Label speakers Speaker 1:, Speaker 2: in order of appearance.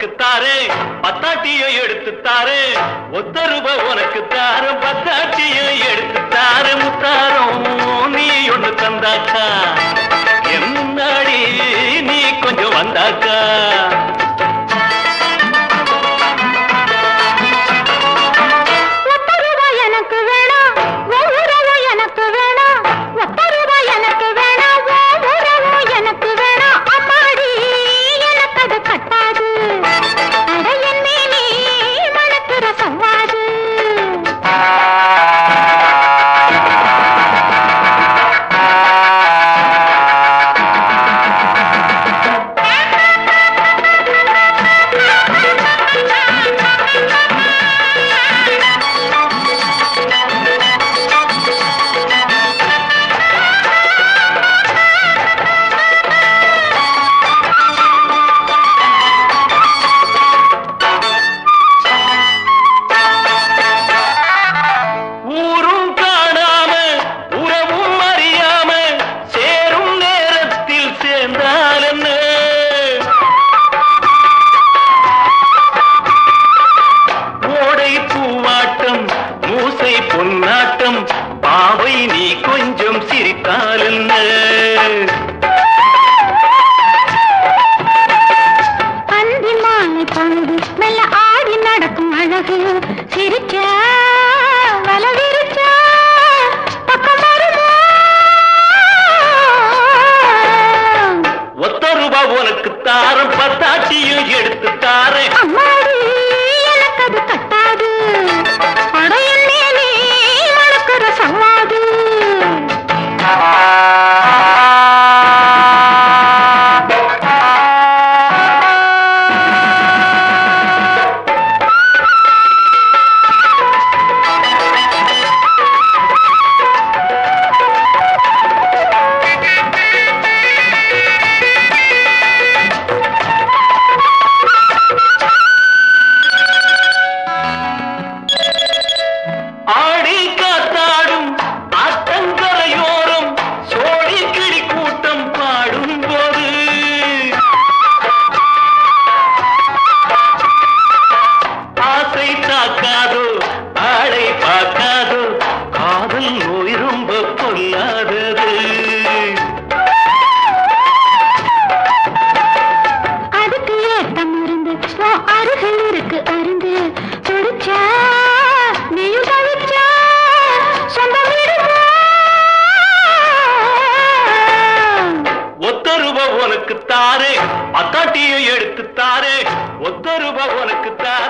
Speaker 1: உனக்கு தாரே பத்தாட்டியும் எடுத்து தாரே ஒத்த ரூபா உனக்கு தார பத்தாட்டியும் எடுத்து தார முத்தாரம் நீ ஒண்ணு தந்தாக்கா என் முன்னாடி நீ கொஞ்சம் வந்தாக்கா
Speaker 2: ஒத்த ரூபாய் எனக்கு வேணாம் உன் உறவு எனக்கு வேணாம் ஒத்த ரூபாய் எனக்கு வேணாம் உன் உறவு எனக்கு வேணாம் அம்மாடி எனக்கு அது கட்டாது அட என் மேலே மணக்கிற சவ்வாது
Speaker 1: ஊரும் காணாம உறவும் அறியாம சேரும் நேரத்தில் சேர்ந்தால் என்ன ஓடை பூவாட்டம் மூசை பொன்னாட்டம் பாவை நீ கொஞ்சம் சிரித்தால் என்ன
Speaker 2: அந்தி மாலை பொழுது மெல்ல ஆடி நடக்கும் அழகு சிரிச்சா வல விரிச்சா பக்கம் வருமா
Speaker 1: ஒத்த ரூபா உனக்கு தாரம் பத்தாட்டியும் எடுத்து தாரேன்
Speaker 2: அம்மாடி எனக்கு அது கட்டாது படையன் மேலே மணக்கிற சவாது
Speaker 1: ஆடி காத்தாடும் ஆத்தங்கரையோரம் சோழி கிளி கூட்டம் பாடும் போது ஆசை தாக்காதோ ஆளை பார்க்காதோ காதல் நோய் ரொம்ப பொல்லாதது
Speaker 2: அதுக்கு ஏத்த மருந்து உன் அருகில் இருக்கு அருந்து துடிச்சா நீயும் தவிச்சா சொந்தம் விடுமா
Speaker 1: ஒத்த ரூபா உனக்கு தாரே அத்தாட்டியும் எடுத்து தாரே ஒத்த ரூபா உனக்கு தாரே